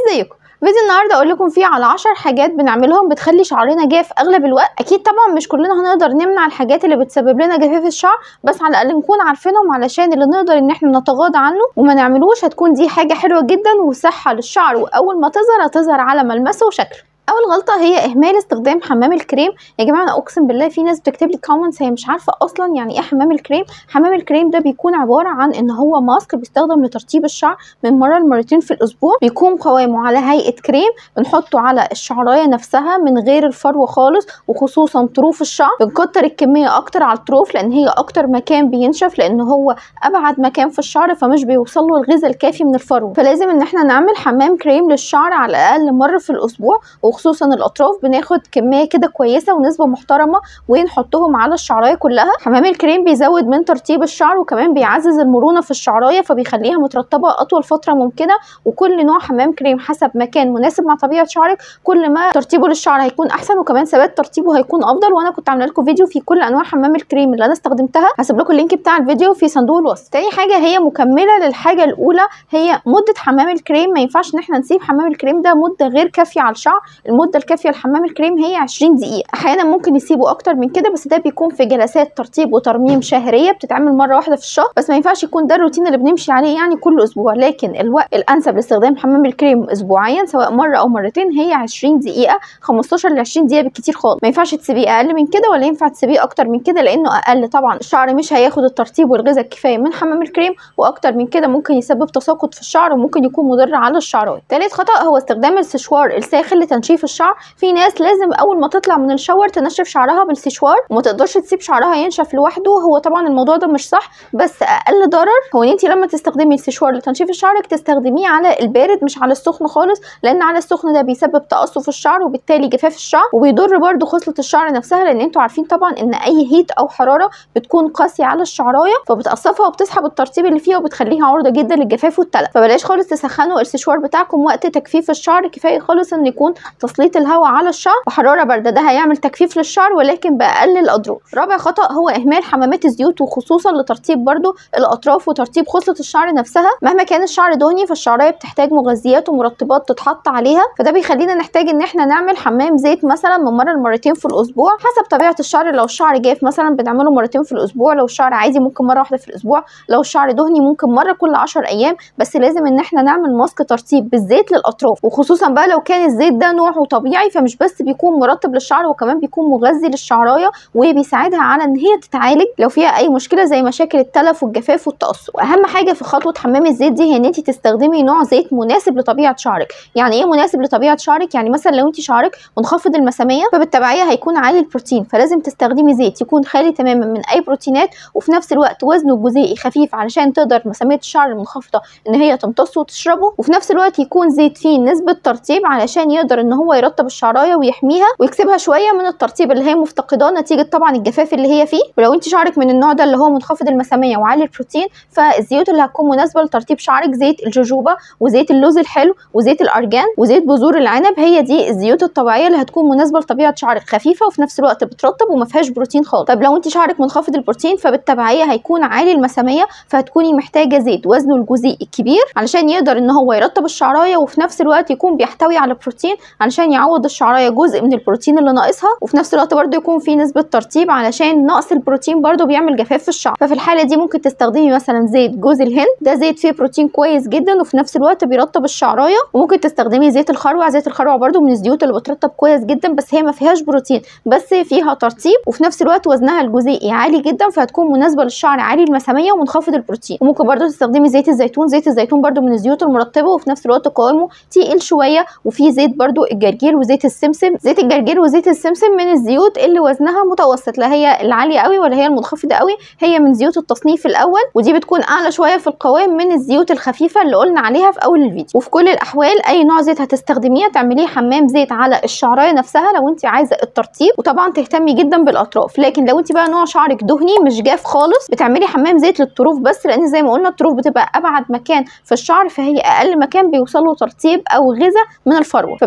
ازيكم فيديو النهارده اقول لكم فيه على 10 حاجات بنعملهم بتخلي شعرنا جاف اغلب الوقت اكيد طبعا مش كلنا هنقدر نمنع الحاجات اللي بتسبب لنا جفاف الشعر بس على الاقل نكون عارفينهم علشان اللي نقدر ان احنا نتغاضى عنه وما نعملوش هتكون دي حاجه حلوه جدا وصحه للشعر واول ما تظهر هتظهر على ملمسه وشكله اول غلطه هي اهمال استخدام حمام الكريم يا جماعه انا اقسم بالله في ناس بتكتب لي كومنتس هي مش عارفه اصلا يعني ايه حمام الكريم حمام الكريم ده بيكون عباره عن ان هو ماسك بيستخدم لترطيب الشعر من مره لمرتين في الاسبوع بيكون قوامه على هيئه كريم بنحطه على الشعرايه نفسها من غير الفروه خالص وخصوصا طروف الشعر بنكتر الكميه اكتر على الطروف لان هي اكتر مكان بينشف لان هو ابعد مكان في الشعر فمش بيوصل له الغذاء الكافي من الفروه فلازم ان احنا نعمل حمام كريم للشعر على الاقل مره في الاسبوع وخصوصا الاطراف بناخد كميه كده كويسه ونسبه محترمه ونحطهم على الشعرايه كلها حمام الكريم بيزود من ترطيب الشعر وكمان بيعزز المرونه في الشعرايه فبيخليها مترطبه اطول فتره ممكنه وكل نوع حمام كريم حسب مكان مناسب مع طبيعه شعرك كل ما ترطيبه للشعر هيكون احسن وكمان ثبات ترطيبه هيكون افضل وانا كنت عامله لكم فيديو في كل انواع حمام الكريم اللي انا استخدمتها هسيب لكم اللينك بتاع الفيديو في صندوق الوصف تاني حاجه هي مكمله للحاجه الاولى هي مده حمام الكريم ما ينفعش ان احنا نسيب حمام الكريم ده مده غير كافيه على الشعر المده الكافيه لحمام الكريم هي 20 دقيقه احيانا ممكن يسيبوا اكتر من كده بس ده بيكون في جلسات ترطيب وترميم شهريه بتتعمل مره واحده في الشهر بس ما ينفعش يكون ده الروتين اللي بنمشي عليه يعني كل اسبوع لكن الوقت الانسب لاستخدام حمام الكريم اسبوعيا سواء مره او مرتين هي 20 دقيقه 15 ل 20 دقيقه بالكتير خالص ما ينفعش تسيبيه اقل من كده ولا ينفع تسيبيه اكتر من كده لانه اقل طبعا الشعر مش هياخد الترطيب والغذاء الكفايه من حمام الكريم واكتر من كده ممكن يسبب تساقط في الشعر وممكن يكون مضر على الشعرايه ثالث خطا هو استخدام السشوار الساخن لتنشيف الشعر في ناس لازم اول ما تطلع من الشاور تنشف شعرها بالسشوار وما تقدرش تسيب شعرها ينشف لوحده هو طبعا الموضوع ده مش صح بس اقل ضرر هو ان انت لما تستخدمي السشوار لتنشيف شعرك تستخدميه على البارد مش على السخن خالص لان على السخن ده بيسبب تقصف الشعر وبالتالي جفاف الشعر وبيضر برده خصله الشعر نفسها لان انتوا عارفين طبعا ان اي هيت او حراره بتكون قاسيه على الشعرايه فبتقصفها وبتسحب الترطيب اللي فيها وبتخليها عرضه جدا للجفاف والتلف فبلاش خالص تسخنوا السشوار بتاعكم وقت تجفيف الشعر كفايه خالص ان يكون تسليط الهواء على الشعر وحراره بارده ده هيعمل تجفيف للشعر ولكن باقل الاضرار رابع خطا هو اهمال حمامات الزيوت وخصوصا لترطيب برده الاطراف وترطيب خصله الشعر نفسها مهما كان الشعر دهني فالشعرايه بتحتاج مغذيات ومرطبات تتحط عليها فده بيخلينا نحتاج ان احنا نعمل حمام زيت مثلا من مره لمرتين في الاسبوع حسب طبيعه الشعر لو الشعر جاف مثلا بنعمله مرتين في الاسبوع لو الشعر عادي ممكن مره واحده في الاسبوع لو الشعر دهني ممكن مره كل 10 ايام بس لازم ان احنا نعمل ماسك ترطيب بالزيت للاطراف وخصوصا بقى لو كان الزيت ده نوعه طبيعي فمش بس بيكون مرطب للشعر وكمان بيكون مغذي للشعرايه وبيساعدها على ان هي تتعالج لو فيها اي مشكله زي مشاكل التلف والجفاف والتقصف واهم حاجه في خطوه حمام الزيت دي هي ان انت تستخدمي نوع زيت مناسب لطبيعه شعرك يعني ايه مناسب لطبيعه شعرك يعني مثلا لو انت شعرك منخفض المساميه فبالتبعيه هيكون عالي البروتين فلازم تستخدمي زيت يكون خالي تماما من اي بروتينات وفي نفس الوقت وزنه الجزيئي خفيف علشان تقدر مساميه الشعر المنخفضه ان هي تمتصه وتشربه وفي نفس الوقت يكون زيت فيه نسبه ترطيب علشان يقدر ان هو يرطب الشعرايه ويحميها ويكسبها شويه من الترطيب اللي هي مفتقداه نتيجه طبعا الجفاف اللي هي فيه ولو انت شعرك من النوع ده اللي هو منخفض المساميه وعالي البروتين فالزيوت اللي هتكون مناسبه لترطيب شعرك زيت الجوجوبا وزيت اللوز الحلو وزيت الارجان وزيت بذور العنب هي دي الزيوت الطبيعيه اللي هتكون مناسبه لطبيعه شعرك خفيفه وفي نفس الوقت بترطب وما فيهاش بروتين خالص طب لو انت شعرك منخفض البروتين فبالتبعيه هيكون عالي المساميه فهتكوني محتاجه زيت وزنه الجزيئي كبير علشان يقدر ان هو يرطب الشعرايه وفي نفس الوقت يكون بيحتوي على بروتين علشان يعوض الشعرايه جزء من البروتين اللي ناقصها وفي نفس الوقت برده يكون في نسبه ترطيب علشان نقص البروتين برده بيعمل جفاف في الشعر ففي الحاله دي ممكن تستخدمي مثلا زيت جوز الهند ده زيت فيه بروتين كويس جدا وفي نفس الوقت بيرطب الشعرايه وممكن تستخدمي زيت الخروع زيت الخروع برده من الزيوت اللي بترطب كويس جدا بس هي ما فيهاش بروتين بس فيها ترطيب وفي نفس الوقت وزنها الجزيئي عالي جدا فهتكون مناسبه للشعر عالي المساميه ومنخفض البروتين وممكن برده تستخدمي زيت الزيتون زيت الزيتون برده من الزيوت المرطبه وفي نفس الوقت قوامه تقيل شويه وفي زيت برده الجرجير وزيت السمسم زيت الجرجير وزيت السمسم من الزيوت اللي وزنها متوسط لا هي العاليه قوي ولا هي المنخفضه قوي هي من زيوت التصنيف الاول ودي بتكون اعلى شويه في القوام من الزيوت الخفيفه اللي قلنا عليها في اول الفيديو وفي كل الاحوال اي نوع زيت هتستخدميه تعمليه حمام زيت على الشعرايه نفسها لو انت عايزه الترطيب وطبعا تهتمي جدا بالاطراف لكن لو انت بقى نوع شعرك دهني مش جاف خالص بتعملي حمام زيت للطروف بس لان زي ما قلنا الطروف بتبقى ابعد مكان في الشعر فهي اقل مكان بيوصل له ترطيب او غذاء من الفروه فبتكون برده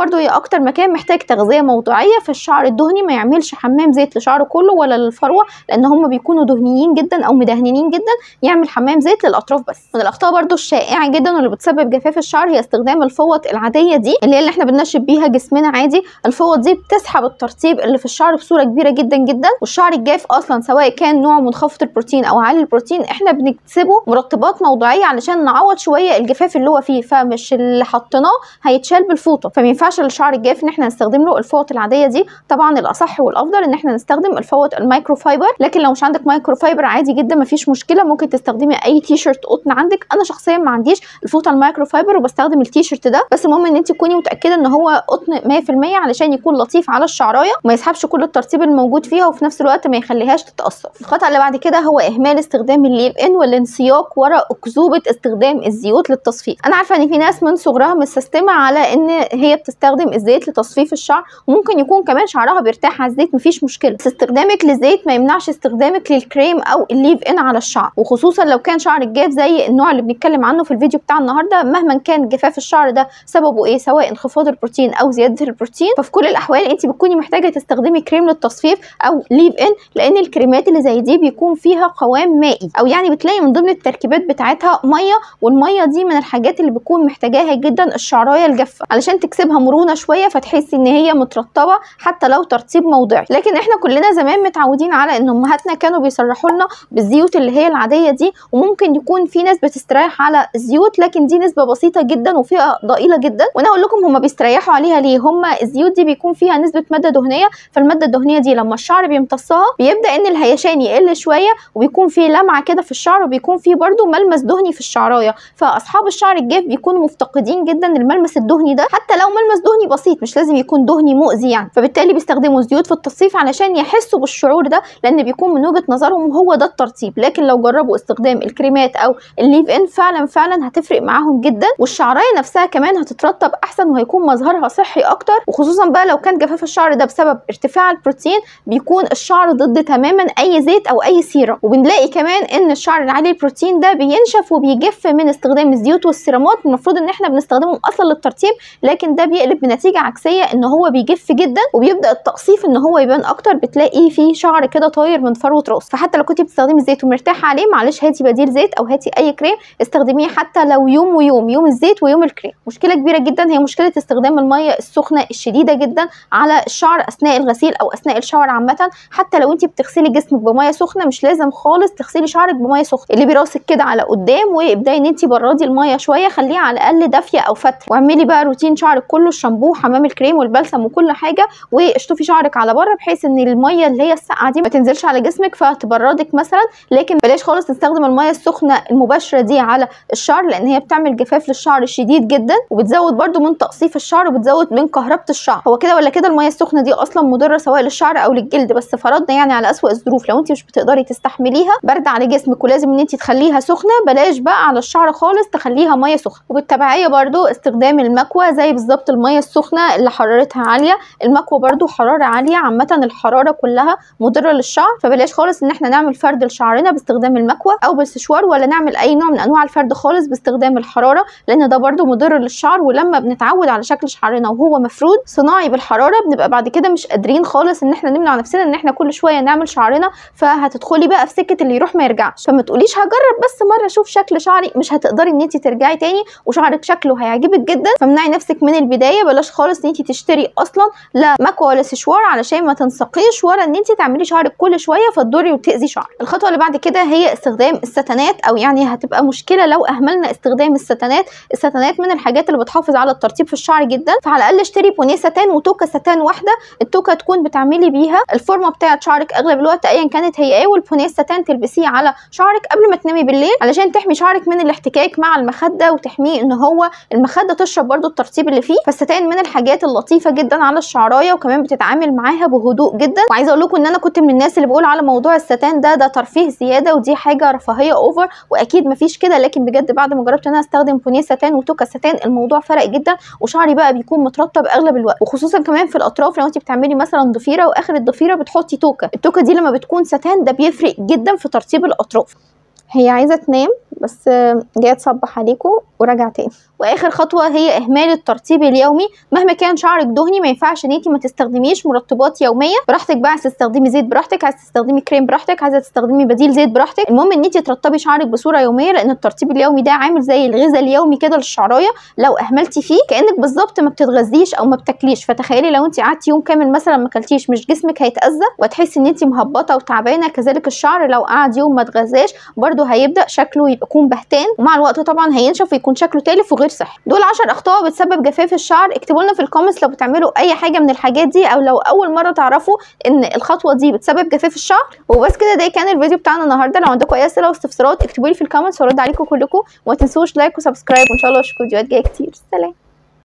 برضو هي اكتر مكان محتاج تغذيه موضعيه فالشعر الدهني ما يعملش حمام زيت لشعره كله ولا للفروه لان هم بيكونوا دهنيين جدا او مدهنين جدا يعمل حمام زيت للاطراف بس من الاخطاء برضو الشائعه جدا واللي بتسبب جفاف الشعر هي استخدام الفوط العاديه دي اللي هي اللي احنا بننشف بيها جسمنا عادي الفوط دي بتسحب الترطيب اللي في الشعر بصوره كبيره جدا جدا والشعر الجاف اصلا سواء كان نوع منخفض البروتين او عالي البروتين احنا بنكسبه مرطبات موضعيه علشان نعوض شويه الجفاف اللي هو فيه فمش اللي حطيناه هيتشال بالفوطه فما ينفعش للشعر الجاف ان احنا نستخدم له الفوط العاديه دي طبعا الاصح والافضل ان احنا نستخدم الفوط المايكرو فايبر لكن لو مش عندك مايكرو فايبر عادي جدا مفيش مشكله ممكن تستخدمي اي تي شيرت قطن عندك انا شخصيا ما عنديش الفوطه المايكرو فايبر وبستخدم التي شيرت ده بس المهم ان انت تكوني متاكده ان هو قطن 100% علشان يكون لطيف على الشعرايه وما يسحبش كل الترطيب الموجود فيها وفي نفس الوقت ما يخليهاش تتاثر الخطا اللي بعد كده هو اهمال استخدام الليف ان والانسياق وراء اكذوبه استخدام الزيوت للتصفيف انا عارفه ان في ناس من صغرها مستسلمه على ان هي بتستخدم الزيت لتصفيف الشعر وممكن يكون كمان شعرها بيرتاح على الزيت مفيش مشكله بس استخدامك للزيت ما يمنعش استخدامك للكريم او الليف ان على الشعر وخصوصا لو كان شعرك جاف زي النوع اللي بنتكلم عنه في الفيديو بتاع النهارده مهما كان جفاف الشعر ده سببه ايه سواء انخفاض البروتين او زياده البروتين ففي كل الاحوال انت بتكوني محتاجه تستخدمي كريم للتصفيف او ليف ان لان الكريمات اللي زي دي بيكون فيها قوام مائي او يعني بتلاقي من ضمن التركيبات بتاعتها ميه والميه دي من الحاجات اللي بتكون محتاجاها جدا الشعرايه الجافه علشان تكسبها مرونه شويه فتحسي ان هي مترطبه حتى لو ترطيب موضعي لكن احنا كلنا زمان متعودين على ان امهاتنا كانوا بيصرحوا لنا بالزيوت اللي هي العاديه دي وممكن يكون في ناس بتستريح على الزيوت لكن دي نسبه بسيطه جدا وفيها ضئيله جدا وانا اقول لكم هم بيستريحوا عليها ليه هم الزيوت دي بيكون فيها نسبه ماده دهنيه فالماده الدهنيه دي لما الشعر بيمتصها بيبدا ان الهيشان يقل شويه وبيكون فيه لمعه كده في الشعر وبيكون فيه برده ملمس دهني في الشعرايه فاصحاب الشعر الجاف بيكونوا مفتقدين جدا الملمس الدهني ده حتى لو ملمس دهني بسيط مش لازم يكون دهني مؤذي يعني فبالتالي بيستخدموا زيوت في التصفيف علشان يحسوا بالشعور ده لان بيكون من وجهه نظرهم هو ده الترطيب لكن لو جربوا استخدام الكريمات او الليف ان فعلا فعلا هتفرق معاهم جدا والشعرايه نفسها كمان هتترطب احسن وهيكون مظهرها صحي اكتر وخصوصا بقى لو كان جفاف الشعر ده بسبب ارتفاع البروتين بيكون الشعر ضد تماما اي زيت او اي سيرم وبنلاقي كمان ان الشعر العالي البروتين ده بينشف وبيجف من استخدام الزيوت والسيرامات المفروض ان احنا بنستخدمهم اصلا للترطيب لكن ده بيقلب بنتيجه عكسيه ان هو بيجف جدا وبيبدا التقصيف ان هو يبان اكتر بتلاقي فيه شعر كده طاير من فروه راس فحتى لو كنتي بتستخدمي الزيت ومرتاحه عليه معلش هاتي بديل زيت او هاتي اي كريم استخدميه حتى لو يوم ويوم يوم الزيت ويوم الكريم مشكله كبيره جدا هي مشكله استخدام الميه السخنه الشديده جدا على الشعر اثناء الغسيل او اثناء الشاور عامه حتى لو انت بتغسلي جسمك بميه سخنه مش لازم خالص تغسلي شعرك بميه سخنه اللي براسك كده على قدام وابداي ان انت بردي الميه شويه خليها على الاقل دافيه او فتره واعملي بقى روتين شعرك كله الشامبو حمام الكريم والبلسم وكل حاجه واشطفي شعرك على بره بحيث ان الميه اللي هي الساقعه دي ما تنزلش على جسمك فتبردك مثلا لكن بلاش خالص نستخدم الميه السخنه المباشره دي على الشعر لان هي بتعمل جفاف للشعر شديد جدا وبتزود برده من تقصيف الشعر وبتزود من كهربه الشعر هو كده ولا كده الميه السخنه دي اصلا مضره سواء للشعر او للجلد بس فرضنا يعني على اسوأ الظروف لو انت مش بتقدري تستحمليها برد على جسمك ولازم ان انت تخليها سخنه بلاش بقى على الشعر خالص تخليها ميه سخنه وبالتبعيه برده استخدام المكوى زي بالظبط الميه السخنه اللي حرارتها عاليه المكوى برده حراره عاليه عامه الحراره كلها مضره للشعر فبلاش خالص ان احنا نعمل فرد لشعرنا باستخدام المكوى او بالسشوار ولا نعمل اي نوع من انواع الفرد خالص باستخدام الحراره لان ده برده مضر للشعر ولما بنتعود على شكل شعرنا وهو مفرود صناعي بالحراره بنبقى بعد كده مش قادرين خالص ان احنا نمنع نفسنا ان احنا كل شويه نعمل شعرنا فهتدخلي بقى في سكه اللي يروح ما يرجعش فما تقوليش هجرب بس مره اشوف شكل شعري مش هتقدري ان انت ترجعي تاني وشعرك شكله هيعجبك جدا فامنعي نفسك من البدايه بلاش خالص ان انت تشتري اصلا لا مكوى ولا سشوار علشان ما تنسقيش ولا ان انت تعملي شعرك كل شويه فتضري وتاذي شعرك الخطوه اللي بعد كده هي استخدام الستانات او يعني هتبقى مشكله لو اهملنا استخدام الستانات الستانات من الحاجات اللي بتحافظ على الترطيب في الشعر جدا فعلى الاقل اشتري بونيه ستان وتوكه ستان واحده التوكه تكون بتعملي بيها الفورمه بتاعه شعرك اغلب الوقت ايا كانت هي ايه والبونيه الستان تلبسيه على شعرك قبل ما تنامي بالليل علشان تحمي شعرك من الاحتكاك مع المخده وتحميه ان هو المخده تشرب برده الترطيب اللي فيه فالستان من الحاجات اللطيفه جدا على الشعرايه وكمان بتتعامل معاها بهدوء جدا وعايزه اقول لكم ان انا كنت من الناس اللي بقول على موضوع الستان ده ده ترفيه زياده ودي حاجه رفاهيه اوفر واكيد مفيش كده لكن بجد بعد ما جربت ان انا استخدم بونيه ستان وتوكه ستان الموضوع فرق جدا وشعري بقى بيكون مترطب اغلب الوقت وخصوصا كمان في الاطراف لو انت بتعملي مثلا ضفيره واخر الضفيره بتحطي توكه التوكه دي لما بتكون ستان ده بيفرق جدا في ترطيب الاطراف هي عايزه تنام بس آه، جايه تصبح عليكم وراجع تاني واخر خطوه هي اهمال الترطيب اليومي مهما كان شعرك دهني ما ينفعش ان انت ما تستخدميش مرطبات يوميه براحتك بقى عايزه تستخدمي زيت براحتك عايزه تستخدمي كريم براحتك عايزه تستخدمي بديل زيت براحتك المهم ان انت ترطبي شعرك بصوره يوميه لان الترطيب اليومي ده عامل زي الغذاء اليومي كده للشعرايه لو اهملتي فيه كانك بالظبط ما بتتغذيش او ما بتاكليش فتخيلي لو انت قعدتي يوم كامل مثلا ما اكلتيش مش جسمك هيتاذى وهتحسي ان انت مهبطه وتعبانه كذلك الشعر لو قعد يوم ما اتغذاش برده هيبدا شكله يبقى يكون بهتان ومع الوقت طبعا هينشف ويكون شكله تالف وغير صحي دول 10 اخطاء بتسبب جفاف الشعر اكتبوا لنا في الكومنتس لو بتعملوا اي حاجه من الحاجات دي او لو اول مره تعرفوا ان الخطوه دي بتسبب جفاف الشعر وبس كده ده كان الفيديو بتاعنا النهارده لو عندكم اي اسئله واستفسارات اكتبوا لي في الكومنتس وارد عليكم كلكم وما تنسوش لايك وسبسكرايب وان شاء الله اشوفكم فيديوهات جايه كتير سلام